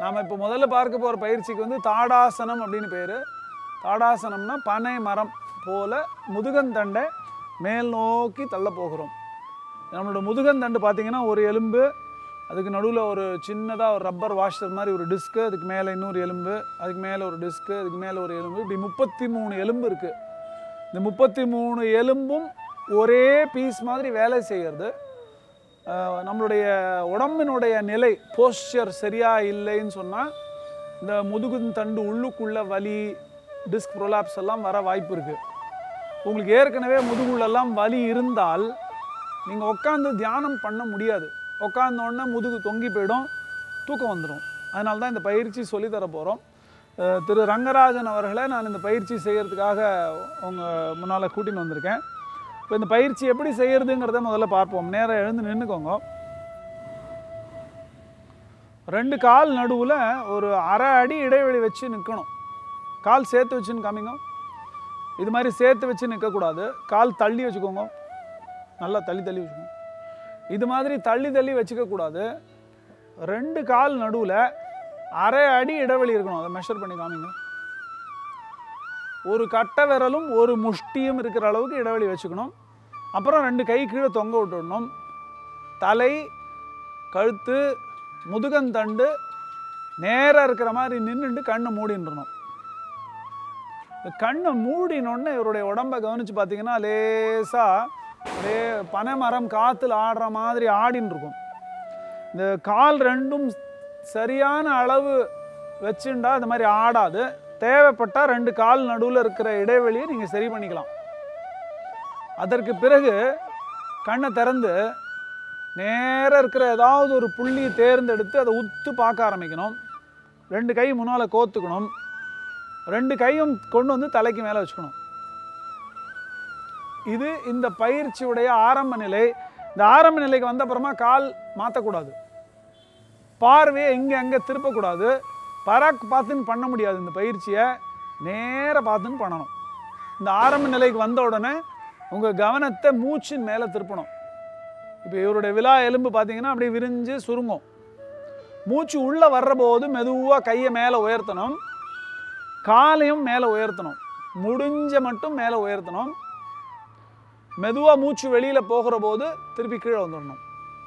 நாம் இப்போ முதல்ல பார்க்க போகிற பயிற்சிக்கு வந்து தாடாசனம் அப்படின்னு பேர் தாடாசனம்னா பனை மரம் போல முதுகந்தண்டை மேல் நோக்கி தள்ள போகிறோம் நம்மளோட முதுகந்தண்டு பார்த்தீங்கன்னா ஒரு எலும்பு அதுக்கு நடுவில் ஒரு சின்னதாக ஒரு ரப்பர் வாஷர் மாதிரி ஒரு டிஸ்க்கு அதுக்கு மேலே இன்னொரு எலும்பு அதுக்கு மேலே ஒரு டிஸ்க்கு அதுக்கு மேலே ஒரு எலும்பு இப்படி முப்பத்தி மூணு எலும்பு இருக்குது இந்த முப்பத்தி மூணு எலும்பும் ஒரே பீஸ் மாதிரி வேலை செய்கிறது அஹ், நம்மளுடைய உடம்பினுடைய நிலை போஸ்டர் சரியாக இல்லைன்னு சொன்னால் இந்த முதுகுந்தண்டு உள்ளுக்குள்ள வலி டிஸ்க் ப்ரொலாப்ஸ் எல்லாம் வர வாய்ப்பு இருக்குது உங்களுக்கு ஏற்கனவே முதுகுள்ளெல்லாம் வலி இருந்தால் நீங்கள் உட்காந்து தியானம் பண்ண முடியாது உட்கார்ந்த உடனே முதுகு தொங்கி போயிடும் தூக்கம் வந்துடும் அதனால தான் இந்த பயிற்சி சொல்லித் தர போகிறோம் திரு ரங்கராஜன் அவர்களை நான் இந்த பயிற்சி செய்கிறதுக்காக உங்கள் முன்னால் கூட்டின்னு வந்திருக்கேன் இப்போ இந்த பயிற்சி எப்படி செய்யறதுங்கிறத முதல்ல பார்ப்போம் நேராக எழுந்து நின்றுக்கோங்க ரெண்டு கால் நடுவில் ஒரு அரை அடி இடைவெளி வச்சு நிற்கணும் கால் சேர்த்து வச்சுன்னு காமிங்க இது மாதிரி சேர்த்து வச்சு நிற்கக்கூடாது கால் தள்ளி வச்சுக்கோங்க நல்லா தள்ளி தள்ளி வச்சுக்கோங்க இது மாதிரி தள்ளி தள்ளி வச்சுக்க கூடாது ரெண்டு கால் நடுவில் அரை அடி இடைவெளி இருக்கணும் அதை மெஷர் பண்ணி காமிங்க ஒரு கட்டை விரலும் ஒரு முஷ்டியும் இருக்கிற அளவுக்கு இடைவெளி வச்சுக்கணும் அப்புறம் ரெண்டு கை கீழே தொங்க விட்டுடணும் தலை கழுத்து முதுகந்தண்டு நேராக இருக்கிற மாதிரி நின்றுட்டு கண்ணை மூடின்றணும் இந்த கண்ணை மூடினோடனே இவருடைய உடம்பை கவனித்து பார்த்தீங்கன்னா லேசாக அப்படியே பனைமரம் காற்றுல ஆடுற மாதிரி ஆடின்னு இருக்கும் இந்த கால் ரெண்டும் சரியான அளவு வச்சுண்டா இந்த மாதிரி ஆடாது தேவைப்பட்டால் ரெண்டு கால் நடுவில் இருக்கிற இடைவெளியை நீங்கள் சரி பண்ணிக்கலாம் அதற்கு பிறகு கண்ணை திறந்து நேராக இருக்கிற ஏதாவது ஒரு புள்ளியை தேர்ந்தெடுத்து அதை உத்து பார்க்க ஆரம்பிக்கணும் ரெண்டு கை முன்னால் கோத்துக்கணும் ரெண்டு கையும் கொண்டு வந்து தலைக்கு மேலே வச்சுக்கணும் இது இந்த பயிற்சியுடைய ஆரம்ப நிலை இந்த ஆரம்ப நிலைக்கு வந்த அப்புறமா கால் மாற்றக்கூடாது பார்வையை இங்கே அங்கே திருப்பக்கூடாது பராக் பார்த்துன்னு பண்ண முடியாது இந்த பயிற்சியை நேராக பார்த்துன்னு பண்ணணும் இந்த ஆரம்ப நிலைக்கு வந்த உடனே உங்கள் கவனத்தை மூச்சின் மேலே திருப்பணும் இப்போ இவருடைய விழா எலும்பு பார்த்தீங்கன்னா அப்படியே விரிஞ்சு சுருங்கும் மூச்சு உள்ளே வர்ற போது மெதுவாக கையை மேலே உயர்த்தணும் காலையும் மேலே உயர்த்தணும் முடிஞ்ச மட்டும் மேலே உயர்த்தணும் மெதுவாக மூச்சு வெளியில் போகிற போது திருப்பி கீழே வந்துடணும்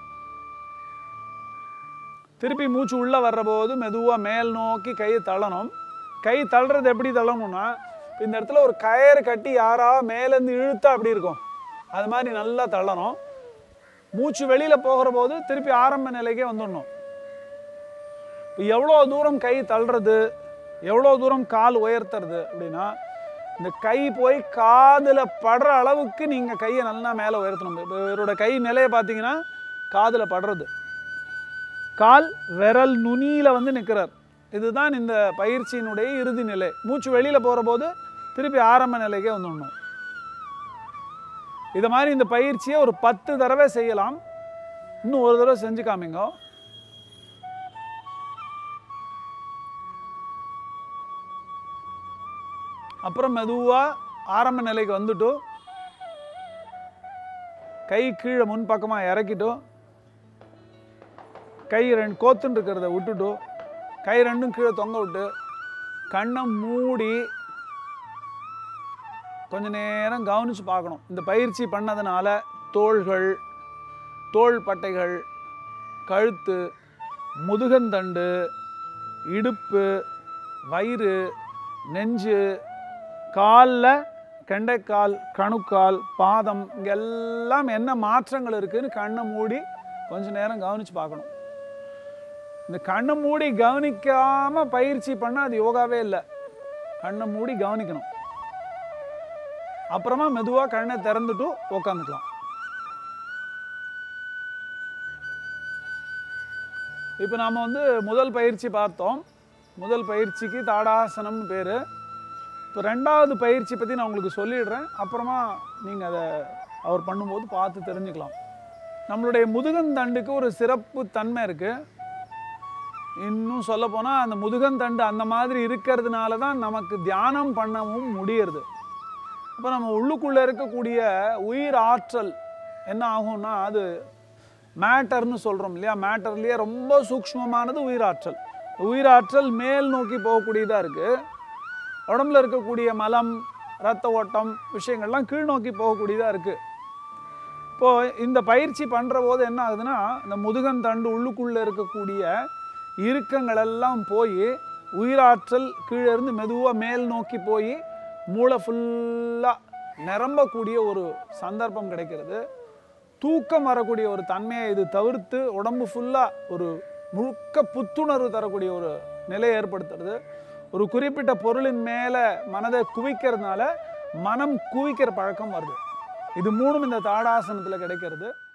திருப்பி மூச்சு உள்ளே வர்ற போது மெதுவாக மேல் நோக்கி கையை தள்ளணும் கை தள்ளுறது எப்படி தள்ளணும்னா இப்ப இந்த இடத்துல ஒரு கயிறு கட்டி யாரா மேலேருந்து இழுத்தா அப்படி இருக்கும் அது மாதிரி நல்லா தள்ளணும் மூச்சு வெளியில் போகிற போது திருப்பி ஆரம்ப நிலைக்கே வந்துடணும் இப்போ எவ்வளோ தூரம் கை தள்ளுறது எவ்வளோ தூரம் கால் உயர்த்துறது அப்படின்னா இந்த கை போய் காதில் படுற அளவுக்கு நீங்கள் கையை நல்லா மேலே உயர்த்தணும் இப்போ இவரோட கை நிலையை பார்த்தீங்கன்னா காதில் படுறது கால் விரல் நுனியில் வந்து நிற்கிறார் இதுதான் இந்த பயிற்சியினுடைய இறுதி நிலை மூச்சு வெளியில் போகிற போது திருப்பி ஆரம்ப நிலைக்கே வந்துடணும் இதை மாதிரி இந்த பயிற்சியை ஒரு பத்து தடவை செய்யலாம் இன்னும் ஒரு தடவை செஞ்சு காமிங்க அப்புறம் மெதுவாக ஆரம்ப நிலைக்கு வந்துட்டு கை கீழே முன்பக்கமாக இறக்கிட்டோம் கை ரெண்டு கோத்துன்னு இருக்கிறத விட்டுட்டு கை ரெண்டும் கீழே தொங்க விட்டு கண்ணை மூடி கொஞ்ச நேரம் கவனித்து பார்க்கணும் இந்த பயிற்சி பண்ணதுனால தோள்கள் தோள் பட்டைகள் கழுத்து முதுகந்தண்டு இடுப்பு வயிறு நெஞ்சு காலில் கெண்டைக்கால் கணுக்கால் பாதம் இங்கெல்லாம் என்ன மாற்றங்கள் இருக்குதுன்னு கண்ணை மூடி கொஞ்ச நேரம் கவனித்து பார்க்கணும் இந்த கண்ணை மூடி கவனிக்காம பயிற்சி பண்ணால் அது யோகாவே இல்லை கண்ணை மூடி கவனிக்கணும் அப்புறமா மெதுவாக கண்ணை திறந்துட்டு உக்காந்துக்கலாம் இப்போ நாம் வந்து முதல் பயிற்சி பார்த்தோம் முதல் பயிற்சிக்கு தாடாசனம்னு பேர் இப்போ ரெண்டாவது பயிற்சி பற்றி நான் உங்களுக்கு சொல்லிடுறேன் அப்புறமா நீங்கள் அதை அவர் பண்ணும்போது பார்த்து தெரிஞ்சுக்கலாம் நம்மளுடைய முதுகந்தண்டுக்கு ஒரு சிறப்பு தன்மை இருக்குது இன்னும் சொல்லப்போனால் அந்த முதுகந்தண்டு அந்த மாதிரி இருக்கிறதுனால தான் நமக்கு தியானம் பண்ணவும் முடியறது அப்போ நம்ம உள்ளுக்குள்ளே இருக்கக்கூடிய உயிர் ஆற்றல் என்ன ஆகும்னா அது மேட்டர்னு சொல்கிறோம் இல்லையா மேட்டர்லேயே ரொம்ப சூக்ஷ்மமானது உயிர் ஆற்றல் உயிராற்றல் மேல் நோக்கி போகக்கூடியதாக இருக்குது உடம்புல இருக்கக்கூடிய மலம் ரத்த ஓட்டம் விஷயங்கள்லாம் கீழ் நோக்கி போகக்கூடியதாக இருக்குது இப்போது இந்த பயிற்சி பண்ணுற போது என்ன ஆகுதுன்னா இந்த முதுகந்தண்டு உள்ளுக்குள்ளே இருக்கக்கூடிய இறுக்கங்களெல்லாம் போய் உயிராற்றல் கீழே இருந்து மெதுவாக மேல் நோக்கி போய் மூளை ஃபுல்லாக நிரம்பக்கூடிய ஒரு சந்தர்ப்பம் கிடைக்கிறது தூக்கம் வரக்கூடிய ஒரு தன்மையை இது தவிர்த்து உடம்பு ஃபுல்லாக ஒரு முழுக்க புத்துணர்வு தரக்கூடிய ஒரு நிலையை ஏற்படுத்துறது ஒரு குறிப்பிட்ட பொருளின் மேலே மனதை குவிக்கிறதுனால மனம் குவிக்கிற பழக்கம் வருது இது மூணும் இந்த தாடாசனத்தில் கிடைக்கிறது